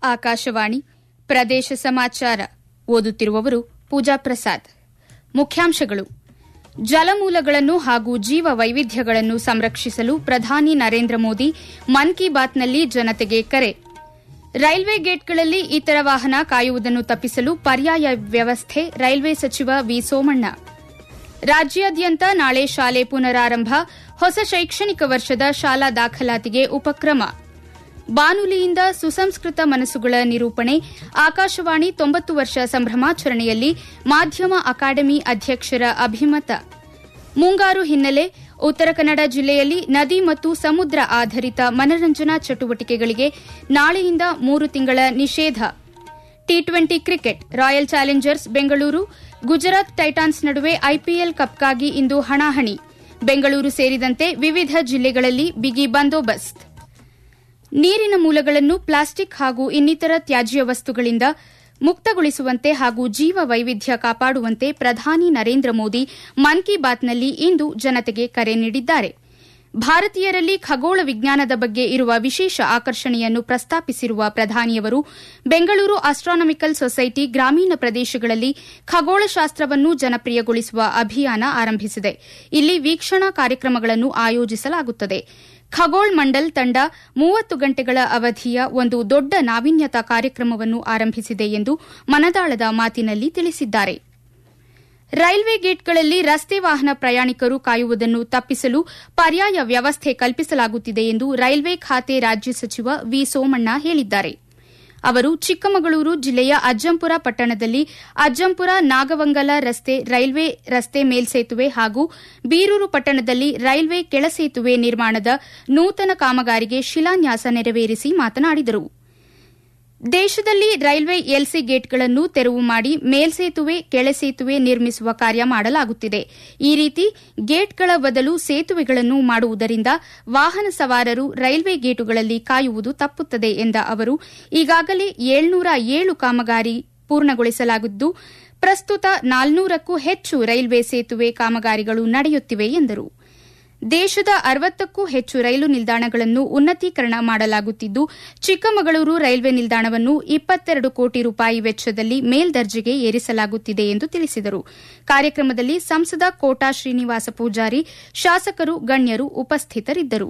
ಆಕಾಶವಾಣಿ ಪ್ರದೇಶ ಸಮಾಚಾರ ಓದುತ್ತಿರುವವರು ಪೂಜಾ ಪ್ರಸಾದ್ ಮುಖ್ಯಾಂಶಗಳು ಜಲಮೂಲಗಳನ್ನು ಹಾಗೂ ಜೀವ ವೈವಿಧ್ಯಗಳನ್ನು ಸಂರಕ್ಷಿಸಲು ಪ್ರಧಾನಿ ನರೇಂದ್ರ ಮೋದಿ ಮನ್ ಕಿ ಬಾತ್ನಲ್ಲಿ ಜನತೆಗೆ ಕರೆ ರೈಲ್ವೆ ಗೇಟ್ಗಳಲ್ಲಿ ಇತರ ವಾಹನ ಕಾಯುವುದನ್ನು ತಪ್ಪಿಸಲು ಪರ್ಯಾಯ ವ್ಯವಸ್ಥೆ ರೈಲ್ವೆ ಸಚಿವ ವಿ ಸೋಮಣ್ಣ ರಾಜ್ಯಾದ್ಯಂತ ನಾಳೆ ಶಾಲೆ ಪುನರಾರಂಭ ಹೊಸ ಶೈಕ್ಷಣಿಕ ವರ್ಷದ ಶಾಲಾ ದಾಖಲಾತಿಗೆ ಉಪಕ್ರಮ ಬಾನುಲಿಯಿಂದ ಸುಸಂಸ್ಕೃತ ಮನಸ್ಸುಗಳ ನಿರೂಪಣೆ ಆಕಾಶವಾಣಿ ತೊಂಬತ್ತು ವರ್ಷ ಸಂಭ್ರಮಾಚರಣೆಯಲ್ಲಿ ಮಾಧ್ಯಮ ಅಕಾಡೆಮಿ ಅಧ್ಯಕ್ಷರ ಅಭಿಮತ ಮುಂಗಾರು ಹಿನ್ನೆಲೆ ಉತ್ತರ ಕನ್ನಡ ಜಿಲ್ಲೆಯಲ್ಲಿ ನದಿ ಮತ್ತು ಸಮುದ್ರ ಆಧಾರಿತ ಮನರಂಜನಾ ಚಟುವಟಿಕೆಗಳಿಗೆ ನಾಳೆಯಿಂದ ಮೂರು ತಿಂಗಳ ನಿಷೇಧ T twenty cricket Royal Challengers Bengaluru Gujarat Titans ನಡುವೆ ಐಪಿಎಲ್ ಕಪ್ಗಾಗಿ ಇಂದು ಹಣಾಹಣಿ ಬೆಂಗಳೂರು ಸೇರಿದಂತೆ ವಿವಿಧ ಜಿಲ್ಲೆಗಳಲ್ಲಿ ಬಿಗಿ ಬಂದೋಬಸ್ತ್ ನೀರಿನ ಮೂಲಗಳನ್ನು ಪ್ಲಾಸ್ಟಿಕ್ ಹಾಗೂ ಇನ್ನಿತರ ತ್ಯಾಜ್ಯ ವಸ್ತುಗಳಿಂದ ಮುಕ್ತಗೊಳಿಸುವಂತೆ ಹಾಗೂ ಜೀವ ವೈವಿಧ್ಯ ಕಾಪಾಡುವಂತೆ ಪ್ರಧಾನಿ ನರೇಂದ್ರ ಮೋದಿ ಮನ್ ಕಿ ಬಾತ್ನಲ್ಲಿ ಇಂದು ಜನತೆಗೆ ಕರೆ ನೀಡಿದ್ದಾರೆ ಭಾರತೀಯರಲ್ಲಿ ಖಗೋಳ ವಿಜ್ಞಾನದ ಬಗ್ಗೆ ಇರುವ ವಿಶೇಷ ಆಕರ್ಷಣೆಯನ್ನು ಪ್ರಸ್ತಾಪಿಸಿರುವ ಪ್ರಧಾನಿಯವರು ಬೆಂಗಳೂರು ಆಸ್ಟ್ರಾನಮಿಕಲ್ ಸೊಸೈಟಿ ಗ್ರಾಮೀಣ ಪ್ರದೇಶಗಳಲ್ಲಿ ಖಗೋಳಶಾಸ್ತ್ರವನ್ನು ಜನಪ್ರಿಯಗೊಳಿಸುವ ಅಭಿಯಾನ ಆರಂಭಿಸಿದೆ ಇಲ್ಲಿ ವೀಕ್ಷಣಾ ಕಾರ್ಯಕ್ರಮಗಳನ್ನು ಆಯೋಜಿಸಲಾಗುತ್ತದೆ ಖಗೋಳ್ ಮಂಡಲ್ ತಂಡ ಮೂವತ್ತು ಗಂಟೆಗಳ ಅವಧಿಯ ಒಂದು ದೊಡ್ಡ ನಾವೀನ್ಯತಾ ಕಾರ್ಯಕ್ರಮವನ್ನು ಆರಂಭಿಸಿದೆ ಎಂದು ಮನದಾಳದ ಮಾತಿನಲ್ಲಿ ತಿಳಿಸಿದ್ದಾರೆ ರೈಲ್ವೆ ಗೇಟ್ಗಳಲ್ಲಿ ರಸ್ತೆ ವಾಹನ ಪ್ರಯಾಣಿಕರು ಕಾಯುವುದನ್ನು ತಪ್ಪಿಸಲು ಪರ್ಯಾಯ ವ್ಯವಸ್ಥೆ ಕಲ್ಪಿಸಲಾಗುತ್ತಿದೆ ಎಂದು ರೈಲ್ವೆ ಖಾತೆ ರಾಜ್ಯ ಸಚಿವ ವಿ ಸೋಮಣ್ಣ ಹೇಳಿದ್ದಾರೆ ಅವರು ಚಿಕ್ಕಮಗಳೂರು ಜಿಲ್ಲೆಯ ಅಜ್ಜಂಪುರ ಪಟ್ಟಣದಲ್ಲಿ ಅಜ್ಜಂಪುರ ನಾಗವಂಗಲ ರಸ್ತೆ ರೈಲ್ವೆ ರಸ್ತೆ ಮೇಲ್ಸೇತುವೆ ಹಾಗೂ ಬೀರೂರು ಪಟ್ಟಣದಲ್ಲಿ ರೈಲ್ವೆ ಕೆಳಸೇತುವೆ ನಿರ್ಮಾಣದ ನೂತನ ಕಾಮಗಾರಿಗೆ ಶಿಲಾನ್ಯಾಸ ನೆರವೇರಿಸಿ ಮಾತನಾಡಿದರು ದೇಶದಲ್ಲಿ ರೈಲ್ವೆ ಎಲ್ಸಿ ಗೇಟ್ಗಳನ್ನು ತೆರವು ಮಾಡಿ ಮೇಲ್ಸೇತುವೆ ಕೆಳಸೇತುವೆ ನಿರ್ಮಿಸುವ ಕಾರ್ಯ ಮಾಡಲಾಗುತ್ತಿದೆ ಈ ರೀತಿ ಗೇಟ್ಗಳ ಬದಲು ಸೇತುವೆಗಳನ್ನು ಮಾಡುವುದರಿಂದ ವಾಹನ ಸವಾರರು ರೈಲ್ವೆ ಗೇಟುಗಳಲ್ಲಿ ಕಾಯುವುದು ತಪ್ಪುತ್ತದೆ ಎಂದ ಅವರು ಈಗಾಗಲೇ ಏಳ್ನೂರ ಏಳು ಕಾಮಗಾರಿ ಪೂರ್ಣಗೊಳಿಸಲಾಗಿದ್ದು ಪ್ರಸ್ತುತ ನಾಲ್ನೂರಕ್ಕೂ ಹೆಚ್ಚು ರೈಲ್ವೆ ಸೇತುವೆ ಕಾಮಗಾರಿಗಳು ನಡೆಯುತ್ತಿವೆ ಎಂದರು ದೇಶದ ಅರವತ್ತಕ್ಕೂ ಹೆಚ್ಚು ರೈಲು ನಿಲ್ದಾಣಗಳನ್ನು ಉನ್ನತೀಕರಣ ಮಾಡಲಾಗುತ್ತಿದ್ದು ಚಿಕ್ಕಮಗಳೂರು ರೈಲ್ವೆ ನಿಲ್ದಾಣವನ್ನು ಇಪ್ಪತ್ತೆರಡು ಕೋಟಿ ರೂಪಾಯಿ ವೆಚ್ಚದಲ್ಲಿ ಮೇಲ್ದರ್ಜೆಗೆ ಏರಿಸಲಾಗುತ್ತಿದೆ ಎಂದು ತಿಳಿಸಿದರು ಕಾರ್ಯಕ್ರಮದಲ್ಲಿ ಸಂಸದ ಕೋಟಾ ಶ್ರೀನಿವಾಸ ಪೂಜಾರಿ ಶಾಸಕರು ಗಣ್ಯರು ಉಪಸ್ಥಿತರಿದ್ದರು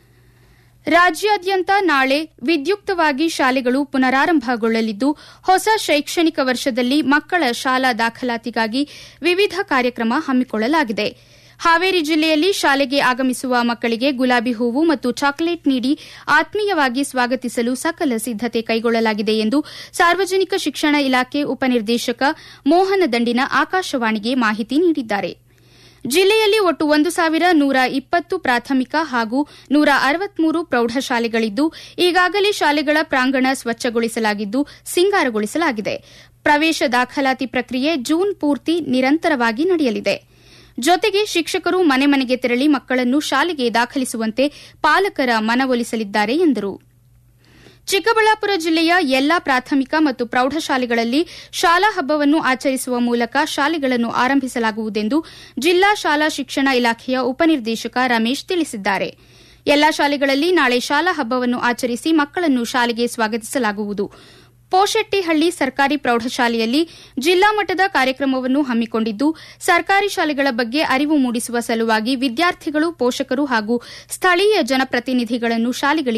ರಾಜ್ಯಾದ್ಯಂತ ನಾಳೆ ವಿದ್ಯುಕ್ತವಾಗಿ ಶಾಲೆಗಳು ಪುನರಾರಂಭಗೊಳ್ಳಲಿದ್ದು ಹೊಸ ಶೈಕ್ಷಣಿಕ ವರ್ಷದಲ್ಲಿ ಮಕ್ಕಳ ಶಾಲಾ ದಾಖಲಾತಿಗಾಗಿ ವಿವಿಧ ಕಾರ್ಯಕ್ರಮ ಹಮ್ಮಿಕೊಳ್ಳಲಾಗಿದೆ ಹಾವೇರಿ ಜಿಲ್ಲೆಯಲ್ಲಿ ಶಾಲೆಗೆ ಆಗಮಿಸುವ ಮಕ್ಕಳಿಗೆ ಗುಲಾಬಿ ಹೂವು ಮತ್ತು ಚಾಕೊಲೇಟ್ ನೀಡಿ ಆತ್ಮೀಯವಾಗಿ ಸ್ವಾಗತಿಸಲು ಸಕಲ ಸಿದ್ದತೆ ಕೈಗೊಳ್ಳಲಾಗಿದೆ ಎಂದು ಸಾರ್ವಜನಿಕ ಶಿಕ್ಷಣ ಇಲಾಖೆ ಉಪನಿರ್ದೇಶಕ ಮೋಹನ ದಂಡಿನ ಆಕಾಶವಾಣಿಗೆ ಮಾಹಿತಿ ನೀಡಿದ್ದಾರೆ ಜಿಲ್ಲೆಯಲ್ಲಿ ಒಟ್ಟು ಒಂದು ಸಾವಿರ ನೂರ ಇಪ್ಪತ್ತು ಪ್ರಾಥಮಿಕ ಹಾಗೂ ನೂರ ಅರವತ್ಮೂರು ಪ್ರೌಢಶಾಲೆಗಳಿದ್ದು ಈಗಾಗಲೇ ಶಾಲೆಗಳ ಪ್ರಾಂಗಣ ಸ್ವಚ್ಛಗೊಳಿಸಲಾಗಿದ್ದು ಸಿಂಗಾರಗೊಳಿಸಲಾಗಿದೆ ಪ್ರವೇಶ ದಾಖಲಾತಿ ಪ್ರಕ್ರಿಯೆ ಜೂನ್ ಪೂರ್ತಿ ನಿರಂತರವಾಗಿ ನಡೆಯಲಿದೆ ಜೊತೆಗೆ ಶಿಕ್ಷಕರು ಮನೆ ಮನೆಗೆ ತೆರಳಿ ಮಕ್ಕಳನ್ನು ಶಾಲೆಗೆ ದಾಖಲಿಸುವಂತೆ ಪಾಲಕರ ಮನವೊಲಿಸಲಿದ್ದಾರೆ ಎಂದರು ಚಿಕ್ಕಬಳ್ಳಾಪುರ ಜಿಲ್ಲೆಯ ಎಲ್ಲಾ ಪ್ರಾಥಮಿಕ ಮತ್ತು ಪ್ರೌಢಶಾಲೆಗಳಲ್ಲಿ ಶಾಲಾ ಹಬ್ಬವನ್ನು ಆಚರಿಸುವ ಮೂಲಕ ಶಾಲೆಗಳನ್ನು ಆರಂಭಿಸಲಾಗುವುದೆಂದು ಜಿಲ್ಲಾ ಶಾಲಾ ಶಿಕ್ಷಣ ಇಲಾಖೆಯ ಉಪನಿರ್ದೇಶಕ ರಮೇಶ್ ತಿಳಿಸಿದ್ದಾರೆ ಎಲ್ಲಾ ಶಾಲೆಗಳಲ್ಲಿ ನಾಳೆ ಶಾಲಾ ಹಬ್ಬವನ್ನು ಆಚರಿಸಿ ಮಕ್ಕಳನ್ನು ಶಾಲೆಗೆ ಸ್ವಾಗತಿಸಲಾಗುವುದು ಪೋಶೆಟ್ಟಿಹಳ್ಳಿ ಸರ್ಕಾರಿ ಪ್ರೌಢಶಾಲೆಯಲ್ಲಿ ಜಿಲ್ಲಾ ಮಟ್ಟದ ಕಾರ್ಯಕ್ರಮವನ್ನು ಹಮ್ಮಿಕೊಂಡಿದ್ದು ಸರ್ಕಾರಿ ಶಾಲೆಗಳ ಬಗ್ಗೆ ಅರಿವು ಮೂಡಿಸುವ ಸಲುವಾಗಿ ವಿದ್ಯಾರ್ಥಿಗಳು ಪೋಷಕರು ಹಾಗೂ ಸ್ಥಳೀಯ ಜನಪ್ರತಿನಿಧಿಗಳನ್ನು ಶಾಲೆಗಳಿಗೆ